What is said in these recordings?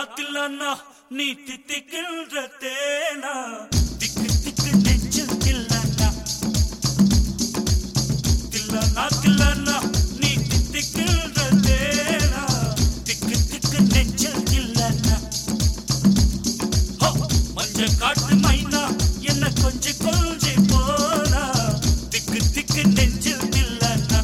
நாத்தில்லன்னா நீ தித்திக்கின்ற தேனா திக்கு திக்கு நெஞ்சில் தில்லன்னா தில்லன்னா தில்லன்னா நீ தித்திக்கின்ற தேனா திக்கு திக்கு நெஞ்சில் தில்லன்னா ஹோ, மஞ்ச காட்டு மைனா என்ன கொஞ்சி கொஞ்சி போனா திக்கு திக்கு நெஞ்சில் தில்லன்னா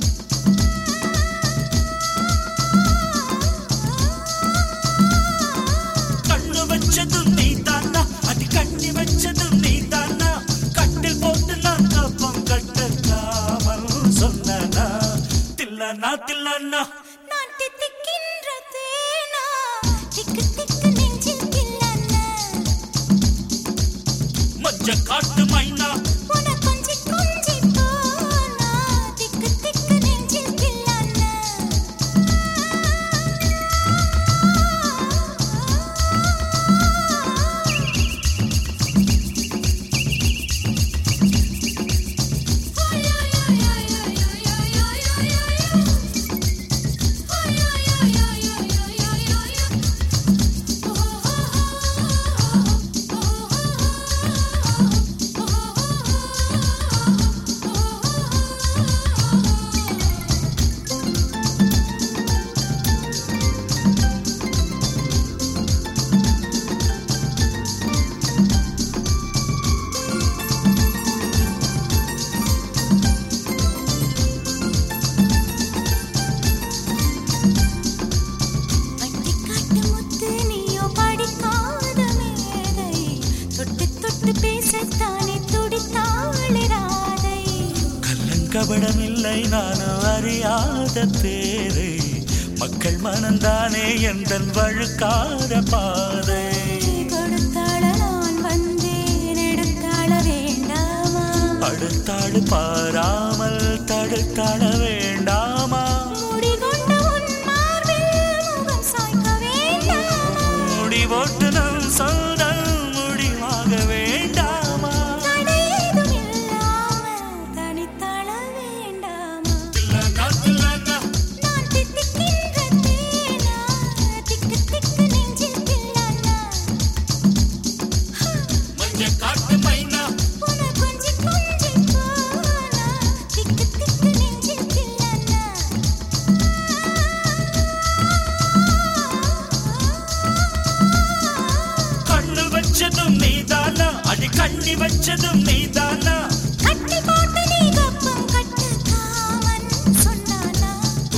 கண்ணு வச்சதும் நீ தானா அடி கண்ணி வச்சதும் நீ தானா கட்டில் போட்டு நான் கப்பம் கட்டலாமல் சொன்னா தில்லனா தில்லனா நான் தித்திக்கின்ற தேனா திக்கு திக்கு நெஞ்சில் தில்லன்னா மஞ்ச காட்டு மைனா உன கொஞ்சி கொஞ்சி போனா திக்கு திக்கு நெஞ்சில் தில்லன்னா பட்டிக்காட்டு முத்து நீயோ படிக்காத மேதை தொட்டு தொட்டு பேசத்தானே துடித்தாளே ராதை கள்ளங்கபடம் இல்லை நானும் அறியாத பேரை மக்கள் மனந்தானே எந்தன் வழுக்காத பாதை கொடுத்தாள நான் வந்தேன் எடுத்தாள வேண்டாமா அடுத்தாடு பாராமல் தடுத்தாட வேண்டாமா முடிகொண்ட உன் மார்பில் முகம் சாய்க்க வேண்டாமா முடி போட்டு நம் சொந்தம் முடிவாக வேண்டாமா தடையேதும் இல்லாமல் தனித்தாள வேண்டாமா தில்லனா, தில்லனா, நான் தித்திக்கின்ற தேனா திக்கு திக்கு நெஞ்சில் தில்லன்னா மஞ்ச காட்டு மைனா உன கொஞ்சி கொஞ்சி போனா திக்கு திக்கு நெஞ்சில் தில்லன்னா கண்ணு வச்சதும் நீதானா அடி கண்ணி வச்சதும் நீதானா கட்டி போட்டு நீ கப்பம் கட்டு காமன் சொன்னானா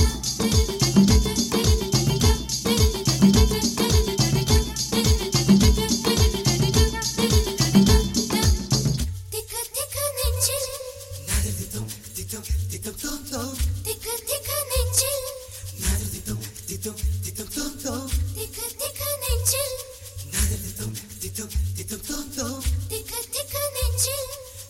திக்கு திக்கு நெஞ்சில் திக்கு திக்கு நெஞ்சில் திக்கு திக்கு நெஞ்சில் திக்கு திக்கு நெஞ்சில்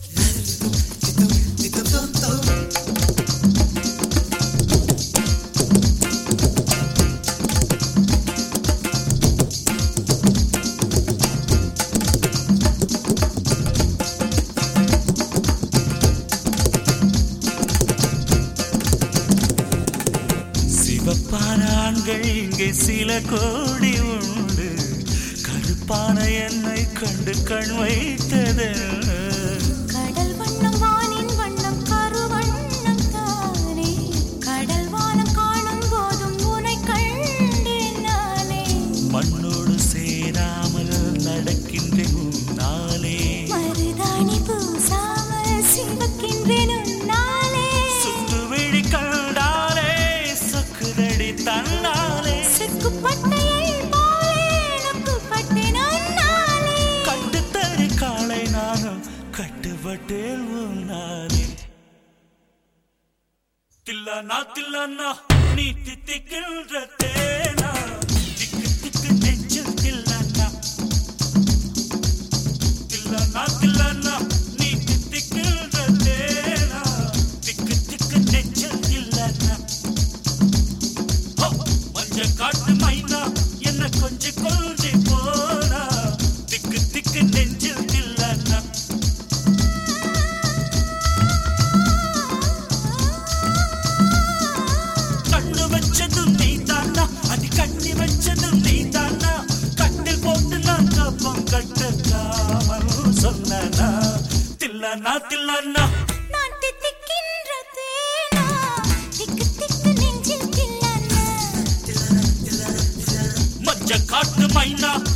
சிவப்பான ஆண்கள் இங்கே சில கோடி உண்டு கருப்பான என்னை கண்டு கண் வைத்தது கடல் வண்ணம் வானின் வண்ணம் கருவண்ணம் தானே கடல் வானம் காணும் போதும் உனை கண்டேன் நானே மண்ணோடு சேராமல் நடக்கின்றேன் உன்னாலே மருதாணி பூசாமல் சிவக்கின்றேன் உன்னாலே சுத்து விழி கண்டாலே சொக்குதடி தன்னாலே சிக்குப்பட்டையை போலே நொக்குப்பட்டேன் உன்னாலே கட்டுத்தறி காலை நானும் கட்டுப்பட்டேன் உன்னாலே தில்லனா தில்லனா நீ தித்திக்கின்ற தேனா திக்கு திக்கு நெஞ்சில் தில்லனா தில்லனா தில்லனா நீ தித்திக்கின்ற தேனா திக்கு திக்கு நெஞ்சில் தில்லனா ஹோ, மஞ்ச காட்டு மைனா என்ன கொஞ்சி கொஞ்சி போனா திக்கு திக்கு நெஞ்சில் தில்லனா கண்ணு வச்சதும் நீ தானா மைனா